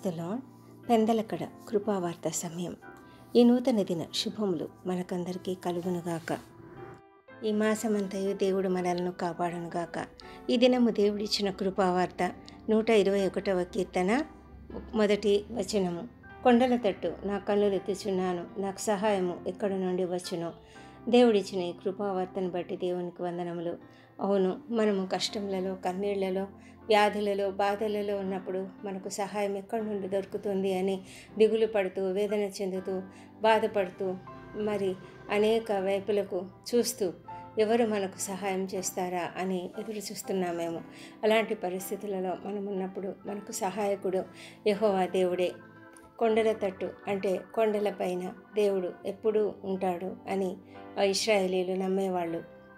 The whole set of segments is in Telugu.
ద లాడ్ పెందలకడ కృపావార్త సమయం ఈ నూతన దిన శుభములు మనకందరికీ కలుగునుగాక ఈ మాసమంతయు దేవుడు మనలను కాపాడునుగాక ఈ దినము దేవుడిచ్చిన కృపావార్త నూట ఇరవై ఒకటవ కీర్తన మొదటి వచనము కొండల తట్టు నా కన్నులు ఎత్తుచున్నాను నాకు సహాయము ఎక్కడి నుండి వచ్చును దేవుడిచ్చిన ఈ కృపావార్తను బట్టి దేవునికి వందనములు అవును మనము కష్టములలో కన్నీళ్లలో వ్యాధులలో బాధలలో ఉన్నప్పుడు మనకు సహాయం ఎక్కడి నుండి దొరుకుతుంది అని దిగులు పడుతూ వేదన చెందుతూ బాధపడుతూ మరి అనేక వైపులకు చూస్తూ ఎవరు మనకు సహాయం చేస్తారా అని ఎదురు చూస్తున్నామేమో అలాంటి పరిస్థితులలో మనం ఉన్నప్పుడు మనకు సహాయకుడు యెహోవా దేవుడే కొండల తట్టు అంటే కొండలపైన దేవుడు ఎప్పుడూ ఉంటాడు అని ఆ ఇస్రాయేలీలు నమ్మేవాళ్ళు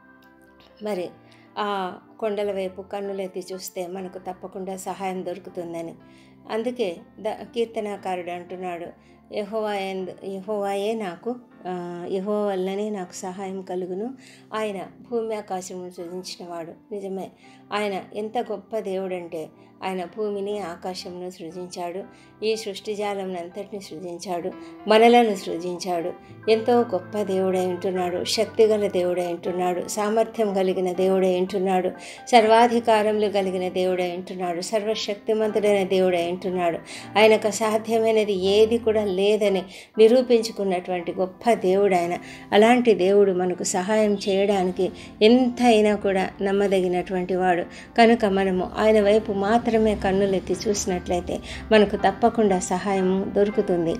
మరి ఆ కొండల వైపు కన్నులెత్తి చూస్తే మనకు తప్పకుండా సహాయం దొరుకుతుందని అందుకే ద కీర్తనాకారుడు అంటున్నాడు యహోవా యహోవాయే నాకు యహో వల్లనే నాకు సహాయం కలుగును ఆయన భూమి ఆకాశమును సృజించినవాడు నిజమే ఆయన ఎంత గొప్ప దేవుడంటే ఆయన భూమిని ఆకాశమును సృజించాడు ఈ సృష్టి అంతటిని సృజించాడు మనలను సృజించాడు ఎంతో గొప్ప దేవుడై ఉంటున్నాడు శక్తిగల దేవుడై ఉంటున్నాడు సామర్థ్యం కలిగిన దేవుడై ఉంటున్నాడు సర్వాధికారములు కలిగిన దేవుడై ఉంటున్నాడు సర్వశక్తిమంతుడైన దేవుడై ఉంటున్నాడు ఆయనకు అసాధ్యమైనది ఏది కూడా లేదని నిరూపించుకున్నటువంటి గొప్ప దేవుడు ఆయన అలాంటి దేవుడు మనకు సహాయం చేయడానికి ఎంతైనా కూడా నమ్మదగినటువంటి వాడు కనుక మనము ఆయన వైపు మాత్రమే కన్నులెత్తి చూసినట్లయితే మనకు తప్పకుండా సహాయము దొరుకుతుంది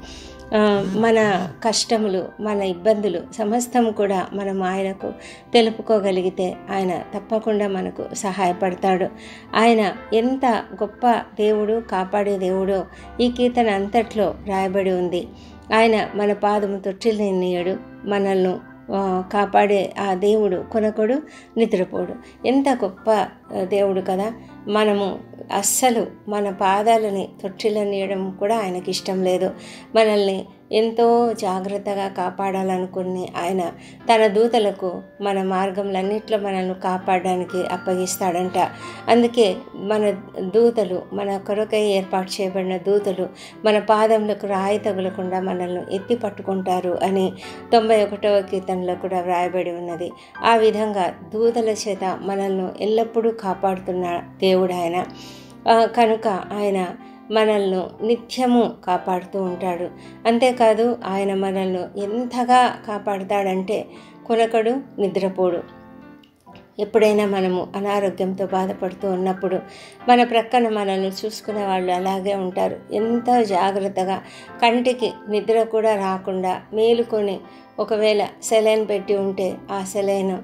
మన కష్టములు మన ఇబ్బందులు సమస్తం కూడా మనం ఆయనకు తెలుపుకోగలిగితే ఆయన తప్పకుండా మనకు సహాయపడతాడు ఆయన ఎంత గొప్ప దేవుడు కాపాడే దేవుడో ఈ కీర్తన అంతట్లో రాయబడి ఉంది ఆయన మన పాదము తొట్టిల్నియడు మనల్ని కాపాడే ఆ దేవుడు కొనకొడు నిద్రపోడు ఎంత గొప్ప దేవుడు కదా మనము అస్సలు మన పాదాలని తొట్టిలనియడం కూడా ఆయనకి ఇష్టం లేదు మనల్ని ఎంతో జాగ్రత్తగా కాపాడాలనుకుని ఆయన తన దూతలకు మన మార్గంలన్నింటిలో మనల్ని కాపాడడానికి అప్పగిస్తాడంట అందుకే మన దూతలు మన కొరకై ఏర్పాటు చేయబడిన దూతలు మన పాదములకు రాయి తగులకుండా మనల్ని ఎత్తి పట్టుకుంటారు అని తొంభై ఒకటవ కీర్తనలో కూడా వ్రాయబడి ఉన్నది ఆ విధంగా దూతల చేత మనల్ని ఎల్లప్పుడూ కాపాడుతున్న దేవుడు ఆయన కనుక ఆయన మనల్ని నిత్యము కాపాడుతూ ఉంటాడు అంతేకాదు ఆయన మనల్ని ఎంతగా కాపాడుతాడంటే కొనకడు నిద్రపోడు ఎప్పుడైనా మనము అనారోగ్యంతో బాధపడుతూ ఉన్నప్పుడు మన ప్రక్కన మనల్ని చూసుకునే వాళ్ళు అలాగే ఉంటారు ఎంతో జాగ్రత్తగా కంటికి నిద్ర కూడా రాకుండా మేలుకొని ఒకవేళ సెలైన్ పెట్టి ఉంటే ఆ సెలైన్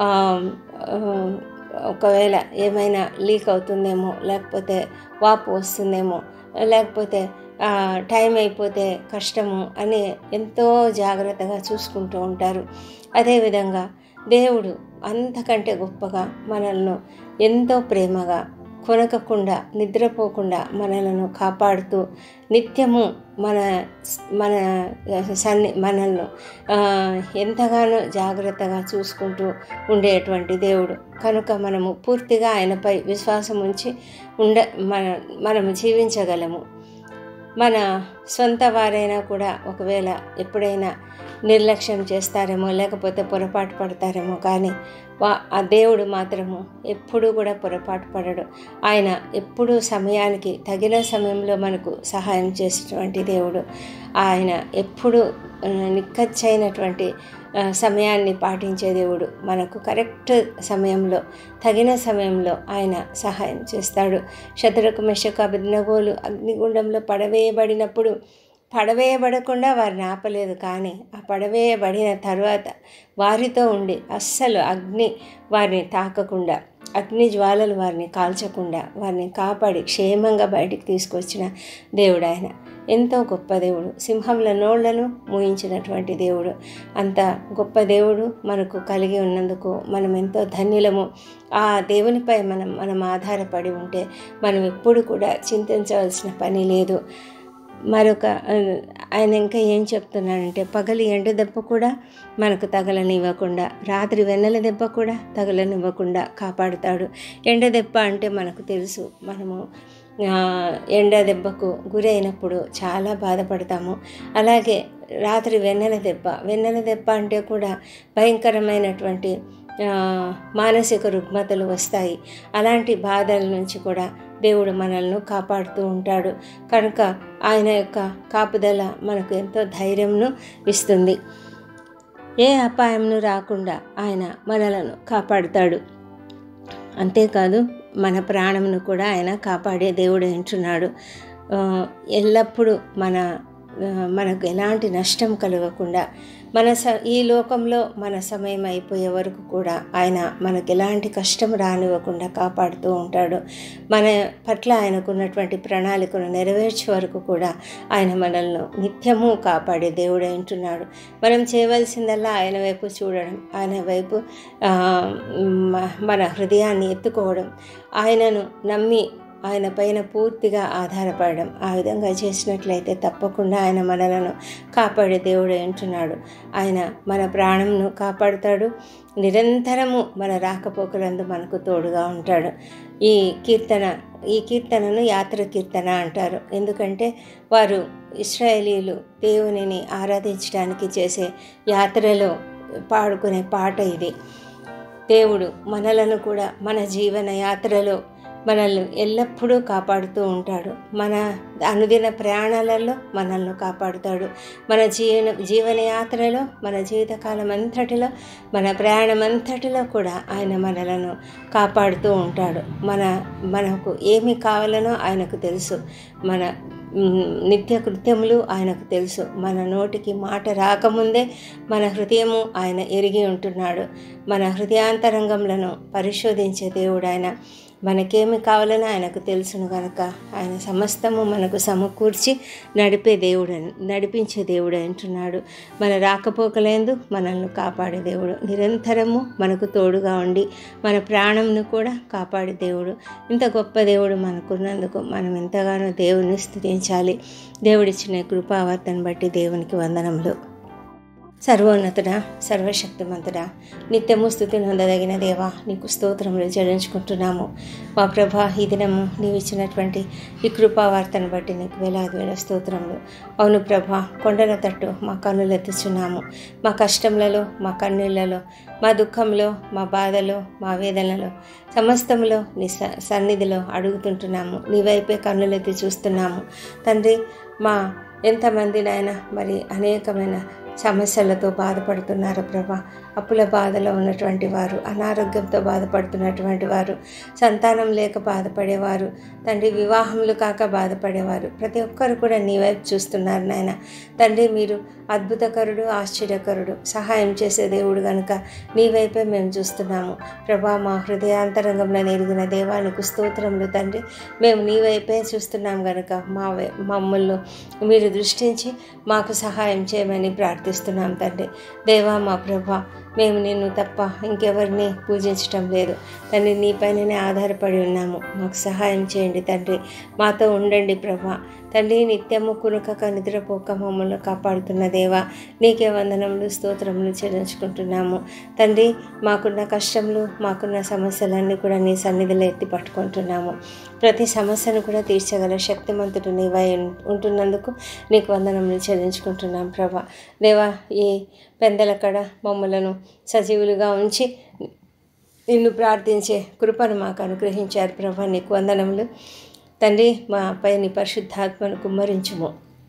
ఒకవేళ ఏమైనా లీక్ అవుతుందేమో లేకపోతే వాపు వస్తుందేమో లేకపోతే టైం అయిపోతే కష్టము అని ఎంతో జాగ్రత్తగా చూసుకుంటూ ఉంటారు అదేవిధంగా దేవుడు అంతకంటే గొప్పగా మనల్ని ఎంతో ప్రేమగా కొనకకుండా నిద్రపోకుండా మనలను కాపాడుతూ నిత్యము మన మన సన్ని మనల్ని ఎంతగానో జాగ్రత్తగా చూసుకుంటూ ఉండేటువంటి దేవుడు కనుక మనము పూర్తిగా ఆయనపై విశ్వాసం ఉంచి ఉండ మన మనము జీవించగలము మన సొంత వారైనా కూడా ఒకవేళ ఎప్పుడైనా నిర్లక్ష్యం చేస్తారేమో లేకపోతే పొరపాటు పడతారేమో కానీ వా ఆ దేవుడు మాత్రము ఎప్పుడూ కూడా పొరపాటు పడడు ఆయన ఎప్పుడూ సమయానికి తగిన సమయంలో మనకు సహాయం చేసేటువంటి దేవుడు ఆయన ఎప్పుడు నిక్కచ్చైనటువంటి సమయాన్ని పాటించే దేవుడు మనకు కరెక్ట్ సమయంలో తగిన సమయంలో ఆయన సహాయం చేస్తాడు శత్రుకు మెషక బిన్నగోలు అగ్నిగుండంలో పడవేయబడినప్పుడు పడవేయబడకుండా వారిని ఆపలేదు కానీ ఆ పడవేయబడిన తర్వాత వారితో ఉండి అస్సలు అగ్ని వారిని తాకకుండా అగ్ని జ్వాలలు వారిని కాల్చకుండా వారిని కాపాడి క్షేమంగా బయటికి తీసుకొచ్చిన దేవుడు ఆయన ఎంతో గొప్ప దేవుడు సింహంల నోళ్లను మూయించినటువంటి దేవుడు అంత గొప్ప దేవుడు మనకు కలిగి ఉన్నందుకు మనం ఎంతో ధన్యులము ఆ దేవునిపై మనం మనం ఆధారపడి ఉంటే మనం ఎప్పుడు కూడా చింతించవలసిన పని లేదు మరొక ఆయన ఇంకా ఏం చెప్తున్నాడంటే పగలి ఎండ దెబ్బ కూడా మనకు తగలనివ్వకుండా రాత్రి వెన్నెల దెబ్బ కూడా తగలనివ్వకుండా కాపాడుతాడు ఎండ దెబ్బ అంటే మనకు తెలుసు మనము ఆ, ఎండ దెబ్బకు గురి అయినప్పుడు చాలా బాధపడతాము అలాగే రాత్రి వెన్నెల దెబ్బ వెన్నెల దెబ్బ అంటే కూడా భయంకరమైనటువంటి ఆ, మానసిక రుగ్మతలు వస్తాయి అలాంటి బాధల నుంచి కూడా దేవుడు మనల్ని కాపాడుతూ ఉంటాడు కనుక ఆయన యొక్క కాపుదల మనకు ఎంతో ధైర్యంను ఇస్తుంది ఏ అపాయంను రాకుండా ఆయన మనలను కాపాడుతాడు అంతేకాదు మన ప్రాణమును కూడా ఆయన కాపాడే దేవుడు అంటున్నాడు ఆ, ఎల్లప్పుడూ మన ఆ, మనకు ఎలాంటి నష్టం కలగకుండా మన స ఈ లోకంలో మన సమయం అయిపోయే వరకు కూడా ఆయన మనకు ఎలాంటి కష్టం రానివ్వకుండా కాపాడుతూ ఉంటాడు మన పట్ల ఆయనకున్నటువంటి ప్రణాళికను నెరవేర్చే వరకు కూడా ఆయన మనల్ని నిత్యము కాపాడే దేవుడు అంటున్నాడు మనం చేయవలసిందల్లా ఆయన వైపు చూడడం ఆయన వైపు ఆ, మ- మన హృదయాన్ని ఎత్తుకోవడం ఆయనను నమ్మి ఆయన పైన పూర్తిగా ఆధారపడడం ఆ విధంగా చేసినట్లయితే తప్పకుండా ఆయన మనలను కాపాడే దేవుడు అంటున్నాడు ఆయన మన ప్రాణంను కాపాడుతాడు నిరంతరము మన రాకపోకలందు మనకు తోడుగా ఉంటాడు ఈ కీర్తన ఈ కీర్తనను యాత్ర కీర్తన అంటారు ఎందుకంటే వారు ఇస్రాయేలీలు దేవునిని ఆరాధించడానికి చేసే యాత్రలో పాడుకునే పాట ఇది దేవుడు మనలను కూడా మన జీవన యాత్రలో మనల్ని ఎల్లప్పుడూ కాపాడుతూ ఉంటాడు మన అనుదిన ప్రయాణాలలో మనల్ని కాపాడుతాడు మన జీవన జీవన యాత్రలో మన జీవితకాలం అంతటిలో మన ప్రయాణం అంతటిలో కూడా ఆయన మనలను కాపాడుతూ ఉంటాడు మన మనకు ఏమి కావాలనో ఆయనకు తెలుసు మన మ్, నిత్య కృత్యములు ఆయనకు తెలుసు మన నోటికి మాట రాకముందే మన హృదయము ఆయన ఎరిగి ఉంటున్నాడు మన హృదయాంతరంగంలను పరిశోధించే దేవుడు ఆయన మనకేమి కావాలని ఆయనకు తెలుసును కనుక ఆయన సమస్తము మనకు సమకూర్చి నడిపే దేవుడు అని- నడిపించే దేవుడు అంటున్నాడు మన రాకపోకలేందు మనల్ని కాపాడే దేవుడు నిరంతరము మనకు తోడుగా ఉండి మన ప్రాణంను కూడా కాపాడే దేవుడు ఇంత గొప్ప దేవుడు మనకున్నందుకు మనం ఎంతగానో దేవుని స్థుతించాలి దేవుడిచ్చిన ఈ కృపావర్తను బట్టి దేవునికి వందనములు సర్వోన్నతుడా సర్వశక్తిమంతుడా నిత్యము స్థుతి నొందదగిన దేవా నీకు స్తోత్రములు చెల్లించుకుంటున్నాము మా ప్రభా ఈ దినము నీవు ఇచ్చినటువంటి ఈ కృపావార్తను బట్టి నీకు వేలాది వేల స్తోత్రములు అవును ప్రభా కొండల తట్టు మా కన్నులు ఎత్తుచున్నాము మా కష్టములలో మా కన్నీళ్లలో మా దుఃఖంలో మా బాధలో మా వేదనలో సమస్తములో నీ స- సన్నిధిలో అడుగుతుంటున్నాము నీ వైపే కన్నులెత్తి చూస్తున్నాము తండ్రి మా ఎంతమంది నాయన మరి అనేకమైన సమస్యలతో బాధపడుతున్నారు ప్రభా అప్పుల బాధలో ఉన్నటువంటి వారు అనారోగ్యంతో బాధపడుతున్నటువంటి వారు సంతానం లేక బాధపడేవారు తండ్రి వివాహములు కాక బాధపడేవారు ప్రతి ఒక్కరు కూడా నీ వైపు చూస్తున్నారు నాయన తండ్రి మీరు అద్భుతకరుడు ఆశ్చర్యకరుడు సహాయం చేసే దేవుడు గనుక నీ వైపే మేము చూస్తున్నాము ప్రభా మా హృదయాంతరంగంలో ఎరిగిన దేవానికి స్తోత్రములు తండ్రి మేము నీ వైపే చూస్తున్నాం గనుక మా వై- మమ్మల్ని మీరు దృష్టించి మాకు సహాయం చేయమని ప్రార్థిస్తున్నాం తండ్రి దేవా మా ప్రభా మేము నిన్ను తప్ప ఇంకెవరిని పూజించటం లేదు తండ్రి నీపైననే ఆధారపడి ఉన్నాము మాకు సహాయం చేయండి తండ్రి మాతో ఉండండి ప్రభా తండ్రి నిత్యము కునుకక నిద్రపోక మమ్మల్ని కాపాడుతున్న దేవా నీకే వందనములు స్తోత్రములు చెల్లించుకుంటున్నాము తండ్రి మాకున్న కష్టములు మాకున్న సమస్యలన్నీ కూడా నీ సన్నిధిలో ఎత్తి పట్టుకుంటున్నాము ప్రతి సమస్యను కూడా తీర్చగల శక్తిమంతుడు నీవై ఉం- ఉంటున్నందుకు నీకు వందనములు చెల్లించుకుంటున్నాం ప్రభా దేవా ఈ పెందలకడ మమ్మలను సజీవులుగా ఉంచి నిన్ను ప్రార్థించే కృపను మాకు అనుగ్రహించారు ప్రభా నీకు వందనములు తండ్రి మాపై నీ పరిశుద్ధాత్మను కుమ్మరించుము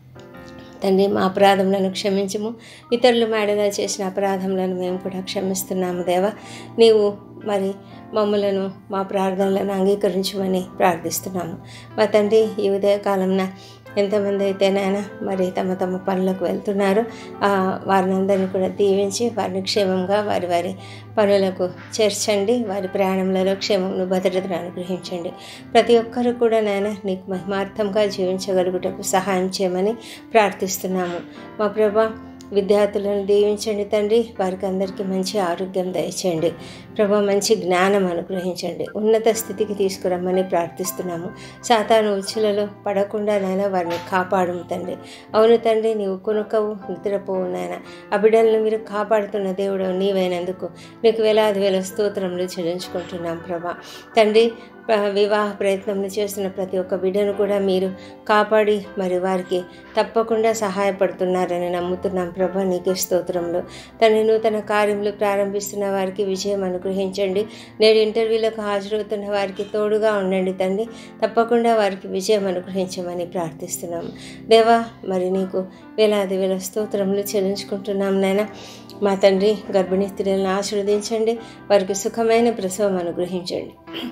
తండ్రి మా అపరాధములను క్షమించుము ఇతరులు మేడగా చేసిన అపరాధములను మేము కూడా క్షమిస్తున్నాము దేవా నీవు మరి మమ్మలను మా ప్రార్థనలను అంగీకరించమని ప్రార్థిస్తున్నాము మా తండ్రి ఈ ఉదయకాలంన ఎంతమంది అయితేనైనా మరి తమ తమ పనులకు వెళ్తున్నారో ఆ వారిని అందరినీ కూడా దీవించి వారిని క్షేమంగా వారి వారి పనులకు చేర్చండి వారి ప్రయాణంలో క్షేమంను భద్రతను అనుగ్రహించండి ప్రతి ఒక్కరు కూడా నాయన నీకు మహిమార్థంగా జీవించగలుగుటకు సహాయం చేయమని ప్రార్థిస్తున్నాము మా ప్రభా విద్యార్థులను దీవించండి తండ్రి వారికి అందరికీ మంచి ఆరోగ్యం దయచేయండి ప్రభా మంచి జ్ఞానం అనుగ్రహించండి ఉన్నత స్థితికి తీసుకురమ్మని ప్రార్థిస్తున్నాము సాతాను ఉచ్చులలో పడకుండా నాయన వారిని కాపాడు తండ్రి అవును తండ్రి నీవు కొనుక్కవు నిద్రపోవు నాయన ఆ బిడ్డలను మీరు కాపాడుతున్న దేవుడు నీవైనందుకు నీకు వేలాది వేల స్తోత్రములు చెల్లించుకుంటున్నాం ప్రభా తండ్రి ప- వివాహ ప్రయత్నం చేస్తున్న ప్రతి ఒక్క బిడ్డను కూడా మీరు కాపాడి మరి వారికి తప్పకుండా సహాయపడుతున్నారని నమ్ముతున్నాం ప్రభా నీకే స్తోత్రంలో తన నూతన కార్యములు ప్రారంభిస్తున్న వారికి విజయం అనుగ్రహించండి నేడు ఇంటర్వ్యూలకు హాజరవుతున్న వారికి తోడుగా ఉండండి తండ్రి తప్పకుండా వారికి విజయం అనుగ్రహించమని ప్రార్థిస్తున్నాం దేవా మరి నీకు వేలాది వేల స్తోత్రములు చెల్లించుకుంటున్నాం నాయన మా తండ్రి గర్భిణీ స్త్రీలను ఆశీర్వదించండి వారికి సుఖమైన ప్రసవం అనుగ్రహించండి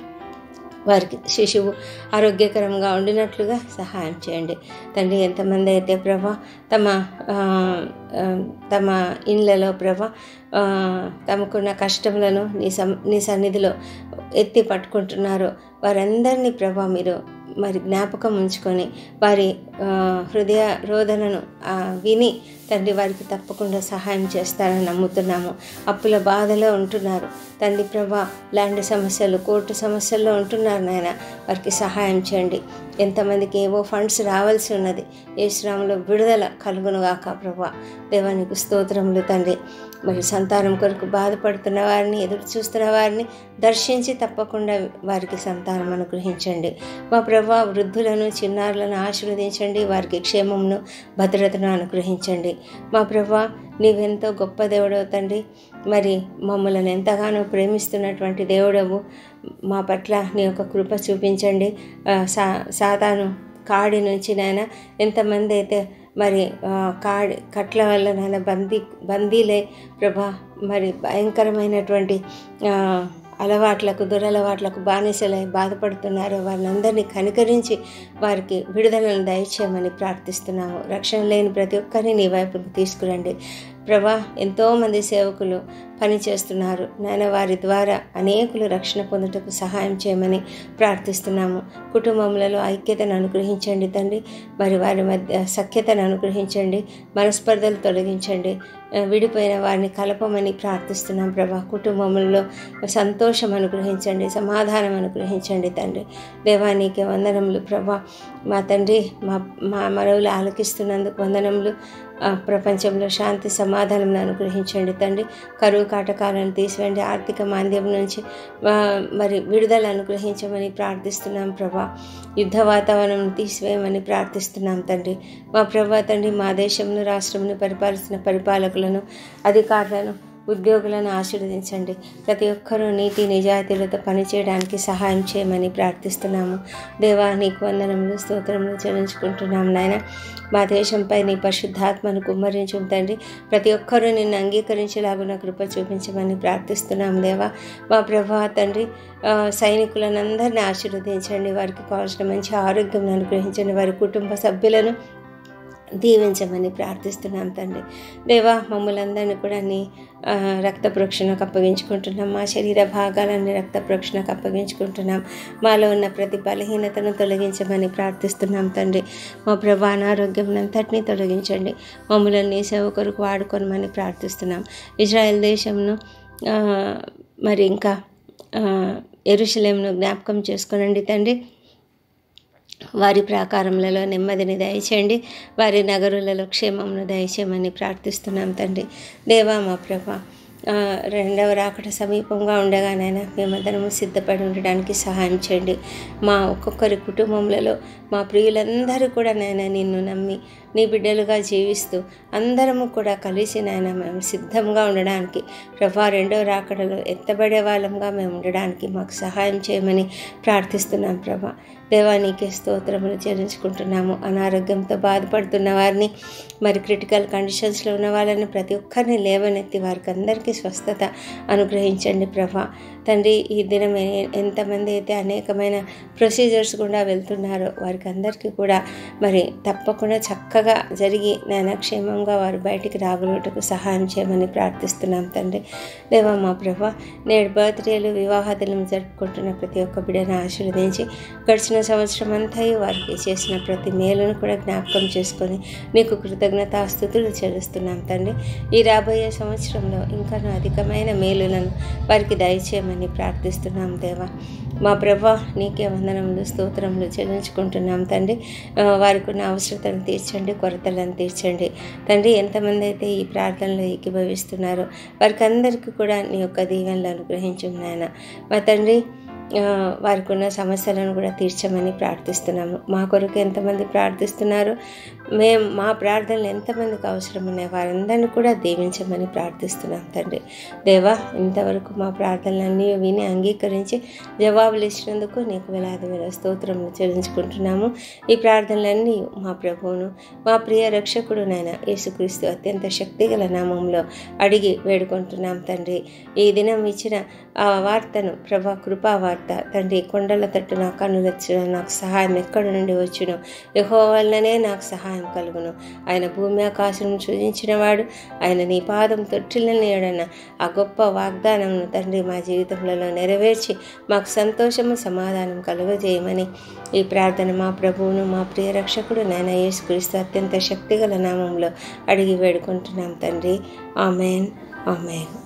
వారికి శిశువు ఆరోగ్యకరంగా ఉండినట్లుగా సహాయం చేయండి తండ్రి ఎంతమంది అయితే ప్రభా తమ ఆ, ఆ, తమ ఇండ్లలో ప్రభా ఆ, తమకున్న కష్టములను నీ సం నీ సన్నిధిలో ఎత్తి పట్టుకుంటున్నారో వారందరినీ ప్రభా మీరు మరి జ్ఞాపకం ఉంచుకొని వారి ఆ, హృదయ రోదనను ఆ, విని తండ్రి వారికి తప్పకుండా సహాయం చేస్తారని నమ్ముతున్నాము అప్పుల బాధలో ఉంటున్నారు తండ్రి ప్రభా ల్యాండ్ సమస్యలు కోర్టు సమస్యల్లో ఉంటున్నారు నాయన వారికి సహాయం చేయండి ఎంతమందికి ఏవో ఫండ్స్ రావాల్సి ఉన్నది ఏ శ్రమలో విడుదల కలుగునుగాక ప్రభా దేవానికి స్తోత్రములు తండ్రి మరి సంతానం కొరకు బాధపడుతున్న వారిని ఎదురు చూస్తున్న వారిని దర్శించి తప్పకుండా వారికి సంతానం అనుగ్రహించండి మా ప్రభా వృద్ధులను చిన్నారులను ఆశీర్వదించండి వారికి క్షేమమును భద్రతను అనుగ్రహించండి మా ప్రభా నీవెంతో గొప్ప దేవుడవు తండ్రి మరి మమ్మల్ని ఎంతగానో ప్రేమిస్తున్నటువంటి దేవుడవు మా పట్ల నీ యొక్క కృప చూపించండి ఆ, సా సాతాను కాడి నుంచి నాయన ఎంతమంది అయితే మరి ఆ, కాడి కట్ల వల్ల నాయన బందీ బందీలే ప్రభా మరి భయంకరమైనటువంటి ఆ, అలవాట్లకు దురలవాట్లకు బానిసలై బాధపడుతున్నారో వారిని అందరినీ కనికరించి వారికి విడుదలను దయచేయమని ప్రార్థిస్తున్నాము రక్షణ లేని ప్రతి ఒక్కరిని నీ వైపుకు తీసుకురండి ప్రభా ఎంతోమంది సేవకులు పని చేస్తున్నారు నాయన వారి ద్వారా అనేకులు రక్షణ పొందుటకు సహాయం చేయమని ప్రార్థిస్తున్నాము కుటుంబములలో ఐక్యతను అనుగ్రహించండి తండ్రి మరి వారి మధ్య సఖ్యతను అనుగ్రహించండి మనస్పర్ధలు తొలగించండి ఆ, విడిపోయిన వారిని కలపమని ప్రార్థిస్తున్నాం ప్రభా కుటుంబములలో సంతోషం అనుగ్రహించండి సమాధానం అనుగ్రహించండి తండ్రి దేవానికి వందనములు ప్రభా మా తండ్రి మా మా మనవులు ఆలకిస్తున్నందుకు వందనములు ఆ, ప్రపంచంలో శాంతి సమాధానం అనుగ్రహించండి తండ్రి కరువు కాటకాలను తీసివేయండి ఆర్థిక మాంద్యం నుంచి ఆ, మరి విడుదల అనుగ్రహించమని ప్రార్థిస్తున్నాం ప్రభా యుద్ధ వాతావరణం తీసివేయమని ప్రార్థిస్తున్నాం తండ్రి మా ప్రభా తండ్రి మా దేశంలో రాష్ట్రంను పరిపాలిస్తున్న పరిపాలకులను అధికారులను ఉద్యోగులను ఆశీర్వదించండి ప్రతి ఒక్కరూ నీతి నిజాయితీలతో పనిచేయడానికి సహాయం చేయమని ప్రార్థిస్తున్నాము దేవా నీకు వందనములు స్తోత్రములు చెల్లించుకుంటున్నాం నాయన మా దేశంపై నీ పరిశుద్ధాత్మను కుమ్మరించు తండ్రి ప్రతి ఒక్కరూ నిన్ను అంగీకరించేలాగున కృప చూపించమని ప్రార్థిస్తున్నాం దేవా మా ప్రభా తండ్రి ఆ, సైనికులను అందరినీ ఆశీర్వదించండి వారికి కావాల్సిన మంచి ఆరోగ్యం అనుగ్రహించండి వారి కుటుంబ సభ్యులను దీవించమని ప్రార్థిస్తున్నాం తండ్రి దేవా మమ్మల్ందరినీ కూడా నీ ఆ, రక్త ప్రోక్షణకు అప్పగించుకుంటున్నాం మా శరీర భాగాలన్నీ రక్త ప్రోక్షణకు అప్పగించుకుంటున్నాం మాలో ఉన్న ప్రతి బలహీనతను తొలగించమని ప్రార్థిస్తున్నాం తండ్రి మా ప్రభా అనారోగ్యం అంతటినీ తొలగించండి మమ్మల్ని నీ సేవ కొరకు వాడుకోనమని ప్రార్థిస్తున్నాం ఇజ్రాయెల్ దేశంను ఆ, మరి ఇంకా ఎరుశలేంను జ్ఞాపకం చేసుకోనండి తండ్రి వారి ప్రాకారములలో నెమ్మదిని దయచేయండి వారి నగరులలో క్షేమమును దయచేయమని ప్రార్థిస్తున్నాం తండ్రి దేవా మా ప్రభ ఆ, రెండవ రాకడ సమీపంగా ఉండగానైనా మేమందరము సిద్ధపడి ఉండడానికి సహాయం చేయండి మా ఒక్కొక్కరి కుటుంబములలో మా ప్రియులందరూ కూడా నాయన నిన్ను నమ్మి నీ బిడ్డలుగా జీవిస్తూ అందరము కూడా కలిసి నాయన మేము సిద్ధంగా ఉండడానికి ప్రభా రెండవ రాకడలో ఎత్తబడే వాళ్ళంగా మేము ఉండడానికి మాకు సహాయం చేయమని ప్రార్థిస్తున్నాం ప్రభా దేవానికి స్తోత్రములు చెల్లించుకుంటున్నాము అనారోగ్యంతో బాధపడుతున్న వారిని మరి క్రిటికల్ కండిషన్స్లో ఉన్న వాళ్ళని ప్రతి ఒక్కరిని లేవనెత్తి వారికి అందరికీ స్వస్థత అనుగ్రహించండి ప్రభా తండ్రి ఈ దినం ఏ- ఎంతమంది అయితే అనేకమైన ప్రొసీజర్స్ గుండా వెళ్తున్నారో వారికి అందరికీ కూడా మరి తప్పకుండా చక్కగా చక్కగా జరిగి నాయన క్షేమంగా వారు బయటికి రాగలుగుటకు సహాయం చేయమని ప్రార్థిస్తున్నాం తండ్రి దేవా మా ప్రభ నేడు బర్త్డేలు వివాహాదులను జరుపుకుంటున్న ప్రతి ఒక్క బిడ్డను ఆశీర్వదించి గడిచిన సంవత్సరం అంతా వారికి చేసిన ప్రతి మేలును కూడా జ్ఞాపకం చేసుకొని నీకు కృతజ్ఞతాస్థుతులు చెల్లిస్తున్నాం తండ్రి ఈ రాబోయే సంవత్సరంలో ఇంకా అధికమైన మేలులను వారికి దయచేయమని ప్రార్థిస్తున్నాం దేవా మా ప్రభా నీకే వందనములు స్తోత్రములు చెల్లించుకుంటున్నాం తండ్రి ఆ, వారికి ఉన్న అవసరతను తీర్చండి కొరతలను తీర్చండి తండ్రి ఎంతమంది అయితే ఈ ప్రార్థనలో ఏకీభవిస్తున్నారో వారికి అందరికీ కూడా నీ యొక్క దీవెనలు అనుగ్రహించు నాయన మా తండ్రి ఆ, వారికి ఉన్న సమస్యలను కూడా తీర్చమని ప్రార్థిస్తున్నాము మా కొరకు ఎంతమంది ప్రార్థిస్తున్నారు మేము మా ప్రార్థనలు ఎంతమందికి అవసరం ఉన్నాయి వారందరినీ కూడా దీవించమని ప్రార్థిస్తున్నాం తండ్రి దేవా ఇంతవరకు మా ప్రార్థనలన్నీ విని అంగీకరించి జవాబులు ఇచ్చినందుకు నీకు వేలాది వేల స్తోత్రములు చెల్లించుకుంటున్నాము ఈ ప్రార్థనలన్నీ మా ప్రభువును మా ప్రియ రక్షకుడు నాయన యేసుక్రీస్తు అత్యంత శక్తిగల నామంలో అడిగి వేడుకుంటున్నాం తండ్రి ఈ దినం ఇచ్చిన ఆ వార్తను ప్రభా కృపా వార్త తండ్రి కొండల తట్టు నా కన్నులొచ్చిన నాకు సహాయం ఎక్కడి నుండి వచ్చును యహో వల్లనే నాకు సహాయం కలుగును ఆయన భూమి ఆకాశం సృజించిన వాడు ఆయన నీ పాదం తొట్టిల్లని ఏడన్న ఆ గొప్ప వాగ్దానంను తండ్రి మా జీవితంలో నెరవేర్చి మాకు సంతోషము సమాధానం కలుగజేయమని ఈ ప్రార్థన మా ప్రభువును మా ప్రియ రక్షకుడు నాయన యేసుక్రీస్తు అత్యంత శక్తిగల నామంలో అడిగి వేడుకుంటున్నాం తండ్రి ఆమెన్ ఆమెన్